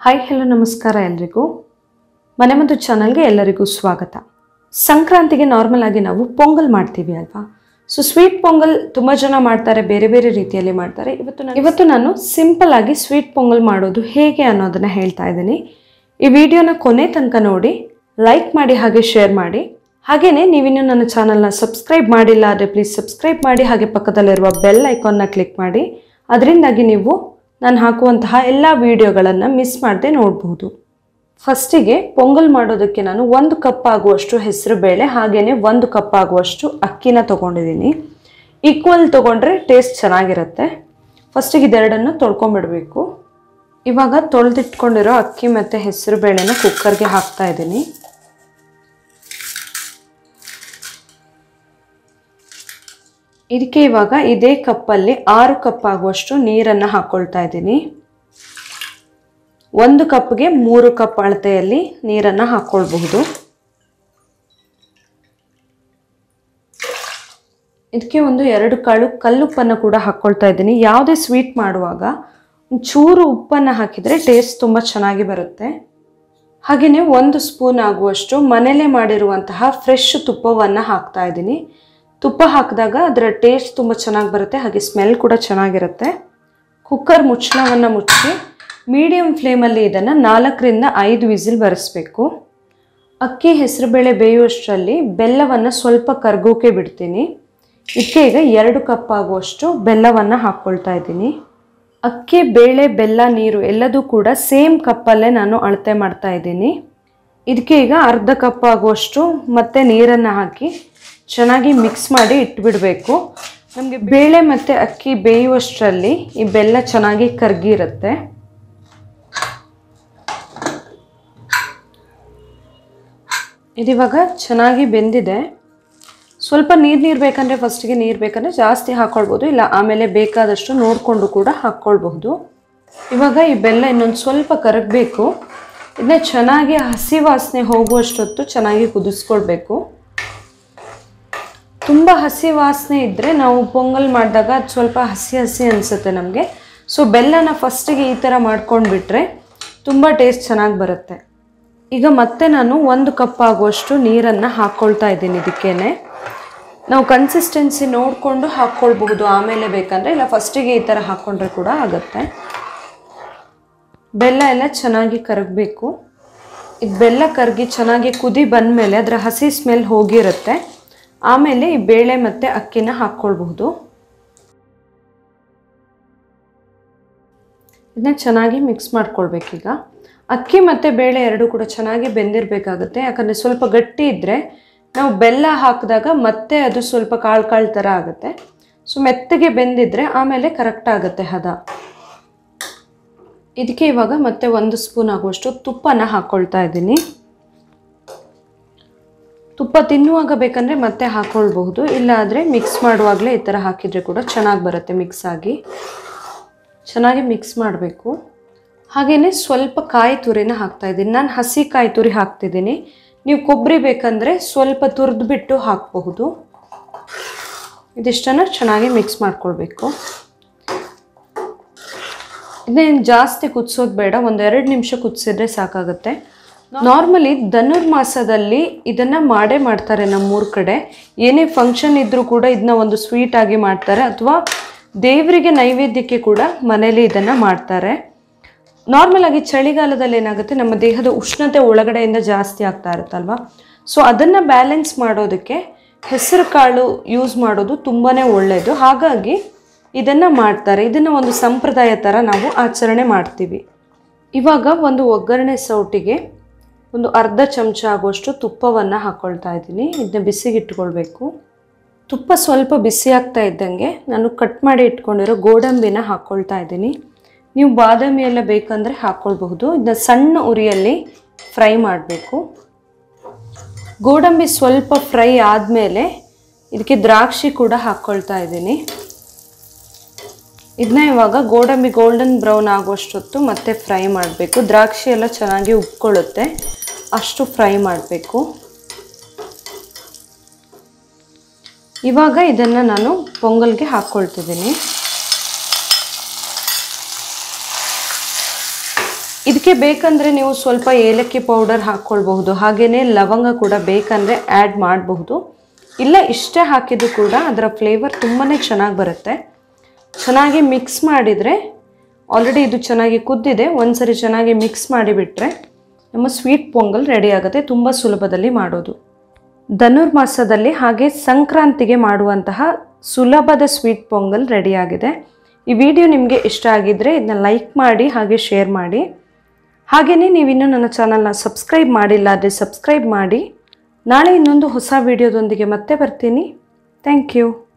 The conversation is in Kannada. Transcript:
ಹಾಯ್ ಹಲೋ ನಮಸ್ಕಾರ ಎಲ್ರಿಗೂ ಮನೆ ಮತ್ತು ಚಾನಲ್ಗೆ ಎಲ್ಲರಿಗೂ ಸ್ವಾಗತ ಸಂಕ್ರಾಂತಿಗೆ ನಾರ್ಮಲ್ ಆಗಿ ನಾವು ಪೊಂಗಲ್ ಮಾಡ್ತೀವಿ ಅಲ್ವಾ ಸೊ ಸ್ವೀಟ್ ಪೊಂಗಲ್ ತುಂಬ ಜನ ಮಾಡ್ತಾರೆ ಬೇರೆ ಬೇರೆ ರೀತಿಯಲ್ಲಿ ಮಾಡ್ತಾರೆ ಇವತ್ತು ನಾನು ಇವತ್ತು ನಾನು ಸಿಂಪಲ್ ಆಗಿ ಸ್ವೀಟ್ ಪೊಂಗಲ್ ಮಾಡೋದು ಹೇಗೆ ಅನ್ನೋದನ್ನ ಹೇಳ್ತಾ ಇದ್ದೀನಿ ಈ ವಿಡಿಯೋನ ಕೊನೆ ತನಕ ನೋಡಿ ಲೈಕ್ ಮಾಡಿ ಹಾಗೆ ಶೇರ್ ಮಾಡಿ ಹಾಗೆಯೇ ನೀವಿನ್ನೂ ನನ್ನ ಚಾನಲ್ನ ಸಬ್ಸ್ಕ್ರೈಬ್ ಮಾಡಿಲ್ಲ ಆದರೆ ಪ್ಲೀಸ್ ಸಬ್ಸ್ಕ್ರೈಬ್ ಮಾಡಿ ಹಾಗೆ ಪಕ್ಕದಲ್ಲಿರುವ ಬೆಲ್ ಐಕಾನ್ನ ಕ್ಲಿಕ್ ಮಾಡಿ ಅದರಿಂದಾಗಿ ನೀವು ನಾನು ಹಾಕುವಂತಹ ಎಲ್ಲ ವಿಡಿಯೋಗಳನ್ನು ಮಿಸ್ ಮಾಡದೆ ನೋಡಬಹುದು ಫಸ್ಟಿಗೆ ಪೊಂಗಲ್ ಮಾಡೋದಕ್ಕೆ ನಾನು ಒಂದು ಕಪ್ ಆಗುವಷ್ಟು ಹೆಸರು ಬೇಳೆ ಹಾಗೆಯೇ ಒಂದು ಕಪ್ ಆಗುವಷ್ಟು ಅಕ್ಕಿನ ತೊಗೊಂಡಿದ್ದೀನಿ ಈಕ್ವಲ್ ತೊಗೊಂಡ್ರೆ ಟೇಸ್ಟ್ ಚೆನ್ನಾಗಿರುತ್ತೆ ಫಸ್ಟಿಗೆ ಇದೆರಡನ್ನು ತೊಳ್ಕೊಂಬಿಡಬೇಕು ಇವಾಗ ತೊಳೆದಿಟ್ಕೊಂಡಿರೋ ಅಕ್ಕಿ ಮತ್ತು ಹೆಸರು ಬೇಳೆನ ಕುಕ್ಕರ್ಗೆ ಹಾಕ್ತಾ ಇದ್ದೀನಿ ಇದಕ್ಕೆ ಇವಾಗ ಇದೇ ಕಪ್ಪಲ್ಲಿ ಆರು ಕಪ್ ಆಗುವಷ್ಟು ನೀರನ್ನು ಹಾಕ್ಕೊಳ್ತಾ ಇದ್ದೀನಿ ಒಂದು ಕಪ್ಗೆ ಮೂರು ಕಪ್ ಅಳತೆಯಲ್ಲಿ ನೀರನ್ನು ಹಾಕ್ಕೊಳ್ಬಹುದು ಇದಕ್ಕೆ ಒಂದು ಎರಡು ಕಾಳು ಕಲ್ಲುಪ್ಪನ್ನು ಕೂಡ ಹಾಕ್ಕೊಳ್ತಾ ಇದ್ದೀನಿ ಯಾವುದೇ ಸ್ವೀಟ್ ಮಾಡುವಾಗ ಚೂರು ಉಪ್ಪನ್ನು ಹಾಕಿದರೆ ಟೇಸ್ಟ್ ತುಂಬ ಚೆನ್ನಾಗಿ ಬರುತ್ತೆ ಹಾಗೆಯೇ ಒಂದು ಸ್ಪೂನ್ ಆಗುವಷ್ಟು ಮನೇಲೇ ಮಾಡಿರುವಂತಹ ಫ್ರೆಶ್ ತುಪ್ಪವನ್ನು ಹಾಕ್ತಾ ಇದ್ದೀನಿ ತುಪ್ಪ ಹಾಕಿದಾಗ ಅದರ ಟೇಸ್ಟ್ ತುಂಬ ಚೆನ್ನಾಗಿ ಬರುತ್ತೆ ಹಾಗೆ ಸ್ಮೆಲ್ ಕೂಡ ಚೆನ್ನಾಗಿರುತ್ತೆ ಕುಕ್ಕರ್ ಮುಚ್ಚಳವನ್ನು ಮುಚ್ಚಿ ಮೀಡಿಯಮ್ ಫ್ಲೇಮಲ್ಲಿ ಇದನ್ನು ನಾಲ್ಕರಿಂದ ಐದು ವಿಸಿಲ್ ಬರೆಸ್ಬೇಕು ಅಕ್ಕಿ ಹೆಸರುಬೇಳೆ ಬೇಯುವಷ್ಟರಲ್ಲಿ ಬೆಲ್ಲವನ್ನು ಸ್ವಲ್ಪ ಕರ್ಗೋಕೆ ಬಿಡ್ತೀನಿ ಇದಕ್ಕೆ ಈಗ ಎರಡು ಕಪ್ ಆಗುವಷ್ಟು ಬೆಲ್ಲವನ್ನು ಹಾಕ್ಕೊಳ್ತಾ ಇದ್ದೀನಿ ಅಕ್ಕಿ ಬೇಳೆ ಬೆಲ್ಲ ನೀರು ಎಲ್ಲದೂ ಕೂಡ ಸೇಮ್ ಕಪ್ಪಲ್ಲೇ ನಾನು ಅಳತೆ ಮಾಡ್ತಾ ಇದ್ದೀನಿ ಇದಕ್ಕೆ ಈಗ ಅರ್ಧ ಕಪ್ ಆಗುವಷ್ಟು ಮತ್ತೆ ನೀರನ್ನು ಹಾಕಿ ಚೆನ್ನಾಗಿ ಮಿಕ್ಸ್ ಮಾಡಿ ಇಟ್ಬಿಡಬೇಕು ನಮಗೆ ಬೇಳೆ ಮತ್ತು ಅಕ್ಕಿ ಬೇಯುವಷ್ಟರಲ್ಲಿ ಈ ಬೆಲ್ಲ ಚೆನ್ನಾಗಿ ಕರ್ಗಿರುತ್ತೆ ಇದಿವಾಗ ಚೆನ್ನಾಗಿ ಬೆಂದಿದೆ ಸ್ವಲ್ಪ ನೀರು ನೀರು ಬೇಕಂದರೆ ಫಸ್ಟಿಗೆ ನೀರು ಬೇಕಂದರೆ ಜಾಸ್ತಿ ಹಾಕ್ಕೊಳ್ಬೋದು ಇಲ್ಲ ಆಮೇಲೆ ಬೇಕಾದಷ್ಟು ನೋಡಿಕೊಂಡು ಕೂಡ ಹಾಕ್ಕೊಳ್ಬಹುದು ಇವಾಗ ಈ ಬೆಲ್ಲ ಇನ್ನೊಂದು ಸ್ವಲ್ಪ ಕರಗಬೇಕು ಇದನ್ನ ಚೆನ್ನಾಗಿ ಹಸಿ ವಾಸನೆ ಹೋಗುವಷ್ಟೊತ್ತು ಚೆನ್ನಾಗಿ ಕುದಿಸ್ಕೊಳ್ಬೇಕು ತುಂಬ ಹಸಿ ವಾಸನೆ ಇದ್ದರೆ ನಾವು ಪೊಂಗಲ್ ಮಾಡಿದಾಗ ಅದು ಸ್ವಲ್ಪ ಹಸಿ ಹಸಿ ಅನಿಸುತ್ತೆ ನಮಗೆ ಸೊ ಬೆಲ್ಲನ ಫಸ್ಟಿಗೆ ಈ ಥರ ಮಾಡ್ಕೊಂಡ್ಬಿಟ್ರೆ ತುಂಬ ಟೇಸ್ಟ್ ಚೆನ್ನಾಗಿ ಬರುತ್ತೆ ಈಗ ಮತ್ತೆ ನಾನು ಒಂದು ಕಪ್ ಆಗುವಷ್ಟು ನೀರನ್ನು ಹಾಕ್ಕೊಳ್ತಾ ಇದ್ದೀನಿ ಇದಕ್ಕೇನೆ ನಾವು ಕನ್ಸಿಸ್ಟೆನ್ಸಿ ನೋಡಿಕೊಂಡು ಹಾಕ್ಕೊಳ್ಬಹುದು ಆಮೇಲೆ ಬೇಕಂದರೆ ಇಲ್ಲ ಫಸ್ಟಿಗೆ ಈ ಥರ ಹಾಕ್ಕೊಂಡ್ರೆ ಕೂಡ ಆಗುತ್ತೆ ಬೆಲ್ಲ ಎಲ್ಲ ಚೆನ್ನಾಗಿ ಕರಗಬೇಕು ಇದು ಬೆಲ್ಲ ಕರಗಿ ಚೆನ್ನಾಗಿ ಕುದಿ ಬಂದಮೇಲೆ ಅದರ ಹಸಿ ಸ್ಮೆಲ್ ಹೋಗಿರುತ್ತೆ ಆಮೇಲೆ ಈ ಬೇಳೆ ಮತ್ತು ಅಕ್ಕಿನ ಹಾಕ್ಕೊಳ್ಬಹುದು ಇದನ್ನ ಚೆನ್ನಾಗಿ ಮಿಕ್ಸ್ ಮಾಡ್ಕೊಳ್ಬೇಕೀಗ ಅಕ್ಕಿ ಮತ್ತು ಬೇಳೆ ಎರಡು ಕೂಡ ಚೆನ್ನಾಗಿ ಬೆಂದಿರಬೇಕಾಗುತ್ತೆ ಯಾಕಂದರೆ ಸ್ವಲ್ಪ ಗಟ್ಟಿ ಇದ್ದರೆ ನಾವು ಬೆಲ್ಲ ಹಾಕಿದಾಗ ಮತ್ತೆ ಅದು ಸ್ವಲ್ಪ ಕಾಳು ಕಾಳು ಥರ ಆಗುತ್ತೆ ಸೊ ಮೆತ್ತಗೆ ಬೆಂದಿದ್ರೆ ಆಮೇಲೆ ಕರೆಕ್ಟ್ ಆಗುತ್ತೆ ಹದ ಇದಕ್ಕೆ ಇವಾಗ ಮತ್ತೆ ಒಂದು ಸ್ಪೂನ್ ಆಗುವಷ್ಟು ತುಪ್ಪನ ಹಾಕ್ಕೊಳ್ತಾ ಇದ್ದೀನಿ ತುಪ್ಪ ತಿನ್ನುವಾಗ ಬೇಕಂದರೆ ಮತ್ತೆ ಹಾಕ್ಕೊಳ್ಬಹುದು ಇಲ್ಲಾದರೆ ಮಿಕ್ಸ್ ಮಾಡುವಾಗಲೇ ಈ ಥರ ಹಾಕಿದರೆ ಕೂಡ ಚೆನ್ನಾಗಿ ಬರುತ್ತೆ ಮಿಕ್ಸ್ ಆಗಿ ಚೆನ್ನಾಗಿ ಮಿಕ್ಸ್ ಮಾಡಬೇಕು ಹಾಗೆಯೇ ಸ್ವಲ್ಪ ಕಾಯಿ ತುರಿನ ಹಾಕ್ತಾಯಿದ್ದೀನಿ ನಾನು ಹಸಿ ಕಾಯಿ ತುರಿ ಹಾಕ್ತಿದ್ದೀನಿ ನೀವು ಕೊಬ್ಬರಿ ಬೇಕಂದರೆ ಸ್ವಲ್ಪ ತುರಿದ್ಬಿಟ್ಟು ಹಾಕಬಹುದು ಇದಿಷ್ಟನ್ನು ಚೆನ್ನಾಗಿ ಮಿಕ್ಸ್ ಮಾಡ್ಕೊಳ್ಬೇಕು ಇದನ್ನೇನು ಜಾಸ್ತಿ ಕುದಿಸೋದು ಬೇಡ ಒಂದು ಎರಡು ನಿಮಿಷ ಕುದಿಸಿದ್ರೆ ಸಾಕಾಗುತ್ತೆ ನಾರ್ಮಲಿ ಧನುರ್ಮಾಸದಲ್ಲಿ ಇದನ್ನು ಮಾಡೇ ಮಾಡ್ತಾರೆ ನಮ್ಮೂರ ಕಡೆ ಏನೇ ಫಂಕ್ಷನ್ ಇದ್ದರೂ ಕೂಡ ಇದನ್ನ ಒಂದು ಸ್ವೀಟ್ ಆಗಿ ಮಾಡ್ತಾರೆ ಅಥವಾ ದೇವರಿಗೆ ನೈವೇದ್ಯಕ್ಕೆ ಕೂಡ ಮನೇಲಿ ಇದನ್ನು ಮಾಡ್ತಾರೆ ನಾರ್ಮಲ್ ಆಗಿ ಚಳಿಗಾಲದಲ್ಲಿ ಏನಾಗುತ್ತೆ ನಮ್ಮ ದೇಹದ ಉಷ್ಣತೆ ಒಳಗಡೆಯಿಂದ ಜಾಸ್ತಿ ಆಗ್ತಾ ಇರುತ್ತಲ್ವ ಸೊ ಅದನ್ನು ಬ್ಯಾಲೆನ್ಸ್ ಮಾಡೋದಕ್ಕೆ ಹೆಸರು ಕಾಳು ಯೂಸ್ ಮಾಡೋದು ತುಂಬಾ ಒಳ್ಳೆಯದು ಹಾಗಾಗಿ ಇದನ್ನು ಮಾಡ್ತಾರೆ ಇದನ್ನು ಒಂದು ಸಂಪ್ರದಾಯ ಥರ ನಾವು ಆಚರಣೆ ಮಾಡ್ತೀವಿ ಇವಾಗ ಒಂದು ಒಗ್ಗರಣೆ ಸೌಟಿಗೆ ಒಂದು ಅರ್ಧ ಚಮಚ ಆಗುವಷ್ಟು ತುಪ್ಪವನ್ನು ಹಾಕ್ಕೊಳ್ತಾ ಇದ್ದೀನಿ ಇದನ್ನ ಬಿಸಿಗೆ ಇಟ್ಕೊಳ್ಬೇಕು ತುಪ್ಪ ಸ್ವಲ್ಪ ಬಿಸಿ ಆಗ್ತಾ ಇದ್ದಂಗೆ ನಾನು ಕಟ್ ಮಾಡಿ ಇಟ್ಕೊಂಡಿರೋ ಗೋಡಂಬಿನ ಹಾಕ್ಕೊಳ್ತಾ ಇದ್ದೀನಿ ನೀವು ಬಾದಾಮಿ ಎಲ್ಲ ಬೇಕಂದರೆ ಹಾಕ್ಕೊಳ್ಬಹುದು ಇದನ್ನ ಸಣ್ಣ ಉರಿಯಲ್ಲಿ ಫ್ರೈ ಮಾಡಬೇಕು ಗೋಡಂಬಿ ಸ್ವಲ್ಪ ಫ್ರೈ ಆದಮೇಲೆ ಇದಕ್ಕೆ ದ್ರಾಕ್ಷಿ ಕೂಡ ಹಾಕ್ಕೊಳ್ತಾ ಇದ್ದೀನಿ ಇದನ್ನ ಇವಾಗ ಗೋಡಂಬಿ ಗೋಲ್ಡನ್ ಬ್ರೌನ್ ಆಗುವಷ್ಟೊತ್ತು ಮತ್ತೆ ಫ್ರೈ ಮಾಡಬೇಕು ದ್ರಾಕ್ಷಿ ಎಲ್ಲ ಚೆನ್ನಾಗಿ ಉಪ್ಕೊಳ್ಳುತ್ತೆ ಅಷ್ಟು ಫ್ರೈ ಮಾಡಬೇಕು ಇವಾಗ ಇದನ್ನು ನಾನು ಪೊಂಗಲ್ಗೆ ಹಾಕ್ಕೊಳ್ತಿದ್ದೀನಿ ಇದಕ್ಕೆ ಬೇಕಂದರೆ ನೀವು ಸ್ವಲ್ಪ ಏಲಕ್ಕಿ ಪೌಡರ್ ಹಾಕ್ಕೊಳ್ಬಹುದು ಹಾಗೆಯೇ ಲವಂಗ ಕೂಡ ಬೇಕಂದರೆ ಆ್ಯಡ್ ಮಾಡಬಹುದು ಇಲ್ಲ ಇಷ್ಟೇ ಹಾಕಿದ್ದು ಕೂಡ ಅದರ ಫ್ಲೇವರ್ ತುಂಬಾ ಚೆನ್ನಾಗಿ ಬರುತ್ತೆ ಚೆನ್ನಾಗಿ ಮಿಕ್ಸ್ ಮಾಡಿದರೆ ಆಲ್ರೆಡಿ ಇದು ಚೆನ್ನಾಗಿ ಕುದ್ದಿದೆ ಒಂದ್ಸರಿ ಚೆನ್ನಾಗಿ ಮಿಕ್ಸ್ ಮಾಡಿಬಿಟ್ರೆ ನಮ್ಮ ಸ್ವೀಟ್ ಪೊಂಗಲ್ ರೆಡಿ ಆಗುತ್ತೆ ತುಂಬ ಸುಲಭದಲ್ಲಿ ಮಾಡೋದು ಧನುರ್ಮಾಸದಲ್ಲಿ ಹಾಗೆ ಸಂಕ್ರಾಂತಿಗೆ ಮಾಡುವಂತಹ ಸುಲಭದ ಸ್ವೀಟ್ ಪೊಂಗಲ್ ರೆಡಿಯಾಗಿದೆ ಈ ವಿಡಿಯೋ ನಿಮಗೆ ಇಷ್ಟ ಆಗಿದ್ದರೆ ಇದನ್ನ ಲೈಕ್ ಮಾಡಿ ಹಾಗೆ ಶೇರ್ ಮಾಡಿ ಹಾಗೆಯೇ ನೀವಿನ್ನೂ ನನ್ನ ಚಾನಲ್ನ ಸಬ್ಸ್ಕ್ರೈಬ್ ಮಾಡಿಲ್ಲ ಆದರೆ ಸಬ್ಸ್ಕ್ರೈಬ್ ಮಾಡಿ ನಾಳೆ ಇನ್ನೊಂದು ಹೊಸ ವಿಡಿಯೋದೊಂದಿಗೆ ಮತ್ತೆ ಬರ್ತೀನಿ ಥ್ಯಾಂಕ್ ಯು